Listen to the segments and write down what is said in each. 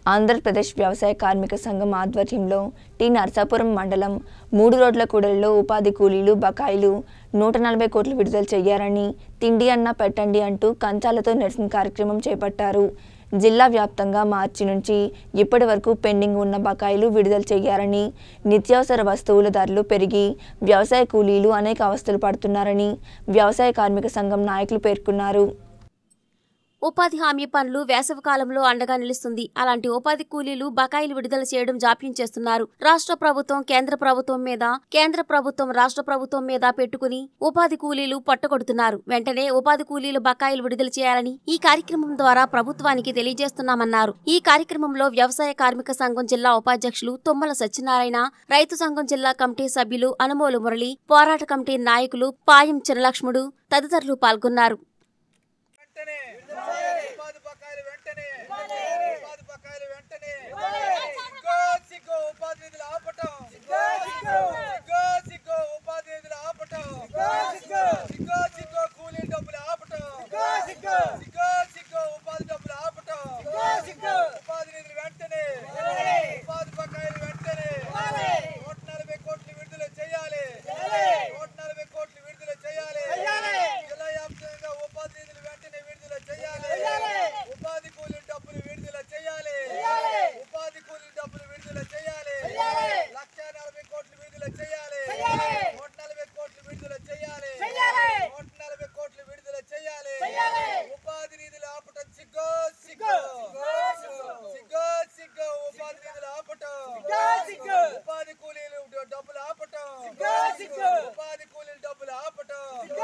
ఆంధ్రప్రదేశ్ వ్యవసాయ కార్మిక సంఘం ఆధ్వర్యంలో టి నర్సాపురం మండలం మూడు రోడ్ల కూడలిలో ఉపాధి కూలీలు బకాయిలు నూట నలభై కోట్లు విడుదల చేయాలని తిండి అన్న పెట్టండి అంటూ కంచాలతో నిరసన కార్యక్రమం చేపట్టారు జిల్లా వ్యాప్తంగా మార్చి నుంచి ఇప్పటి వరకు పెండింగ్ ఉన్న బకాయిలు విడుదల చేయాలని నిత్యావసర వస్తువుల ధరలు పెరిగి వ్యవసాయ కూలీలు అనేక అవస్థలు పడుతున్నారని వ్యవసాయ కార్మిక సంఘం నాయకులు పేర్కొన్నారు ఉపాధి హామీ పనులు వేసవి కాలంలో అండగా నిలుస్తుంది అలాంటి ఉపాధి కూలీలు బకాయిలు విడుదల చేయడం జాప్యం చేస్తున్నారు రాష్ట్ర ప్రభుత్వం కేంద్ర ప్రభుత్వం మీద కేంద్ర ప్రభుత్వం రాష్ట్ర ప్రభుత్వం మీద పెట్టుకుని ఉపాధి కూలీలు పట్టగొడుతున్నారు వెంటనే ఉపాధి కూలీలు బకాయిలు విడుదల చేయాలని ఈ కార్యక్రమం ద్వారా ప్రభుత్వానికి తెలియజేస్తున్నామన్నారు ఈ కార్యక్రమంలో వ్యవసాయ కార్మిక సంఘం జిల్లా ఉపాధ్యక్షులు తుమ్మల సత్యనారాయణ రైతు సంఘం జిల్లా కమిటీ సభ్యులు అనుమోలు మురళి పోరాట కమిటీ నాయకులు పాయం చినలక్ష్ముడు తదితరులు పాల్గొన్నారు వెంటనే ఉపాధి బకాయిలు వెంటనే ఉపాధి బకాయిలు వెంటనే సిగ్గో సిగ్గో ఉపాధి నిధులు ఆపటం సిగ్గో సిగ్గో ఉపాధి నిధులు ఆపటం సిగ్గో సిగ్గో కూలీ డబ్బులు ఆపటం సిగ్గో సిగ్గో ఉపాధి డబ్బులు ఆపటం ఉపాధి నిధులు వెంటనే ఉపాధి బకాయిలు వెంటనే నూట నలభై కోట్లు విడుదల చేయాలి నూట నలభై కోట్లు విడుదల చేయాలి జిల్లా వ్యాప్తంగా ఉపాధి నిధులు వెంటనే విడుదల చేయాలి ఉపాధి కూలీ డబ్బులు విడుదల చేయాలి ఉపాధి కూలీ డబ్బులు విడుదల చేయాలి లక్ష నలభై కోట్లు విడుదల చేయాలి నూట నలభై కోట్లు విడుదల చేయాలి నూట నలభై కోట్లు విడుదల చేయాలి ఉపాధి నిధులు ఆపటం సిగ్గో సిగ్గో సిగ్గో సిగ్గో ఉపాధి నిధులు ఆపటం ఉపాధి కూలీలు డబ్బులు ఆపటం ఉపాధి కూలీలు డబ్బులు ఆపటం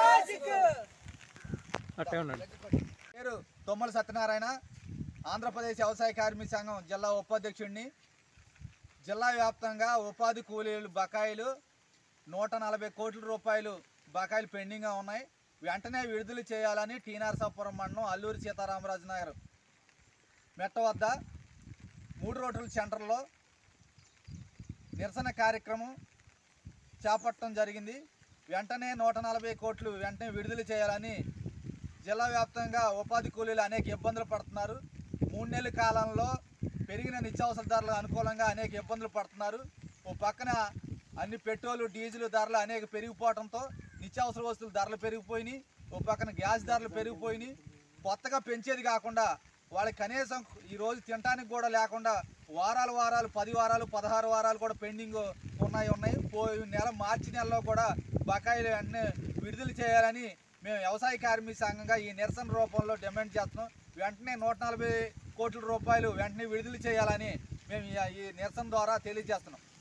పేరు తొమ్మల సత్యనారాయణ ఆంధ్రప్రదేశ్ వ్యవసాయ కార్మిక సంఘం జిల్లా ఉపాధ్యక్షుడిని జిల్లా వ్యాప్తంగా ఉపాధి కూలీలు బకాయిలు నూట నలభై కోట్ల రూపాయలు బకాయిలు పెండింగ్గా ఉన్నాయి వెంటనే విడుదల చేయాలని టీ నరసాపురం మండలం అల్లూరి సీతారామరాజు నగర్ మెట్ట వద్ద మూడు రోడ్ల సెంటర్లో నిరసన కార్యక్రమం చేపట్టడం జరిగింది వెంటనే నూట నలభై కోట్లు వెంటనే విడుదల చేయాలని జిల్లా వ్యాప్తంగా ఉపాధి కూలీలు అనేక ఇబ్బందులు పడుతున్నారు మూడు నెలల కాలంలో పెరిగిన నిత్యావసర ధరలు అనుకూలంగా అనేక ఇబ్బందులు పడుతున్నారు ఓ పక్కన అన్ని పెట్రోల్ డీజిల్ ధరలు అనేక పెరిగిపోవడంతో నిత్యావసర వస్తువుల ధరలు పెరిగిపోయినాయి ఓ పక్కన గ్యాస్ ధరలు పెరిగిపోయినాయి కొత్తగా పెంచేది కాకుండా వాళ్ళకి కనీసం ఈ రోజు తినడానికి కూడా లేకుండా వారాలు వారాలు పది వారాలు పదహారు వారాలు కూడా పెండింగ్ ఉన్నాయి ఉన్నాయి పోయి నెల మార్చి నెలలో కూడా బకాయిలు అన్నీ విడుదల చేయాలని మేము వ్యవసాయ కార్మిక సంఘంగా ఈ నిరసన రూపంలో డిమాండ్ చేస్తున్నాం వెంటనే నూట నలభై కోట్ల రూపాయలు వెంటనే విడుదల చేయాలని మేము ఈ- ఈ నిరసన ద్వారా తెలియజేస్తున్నాం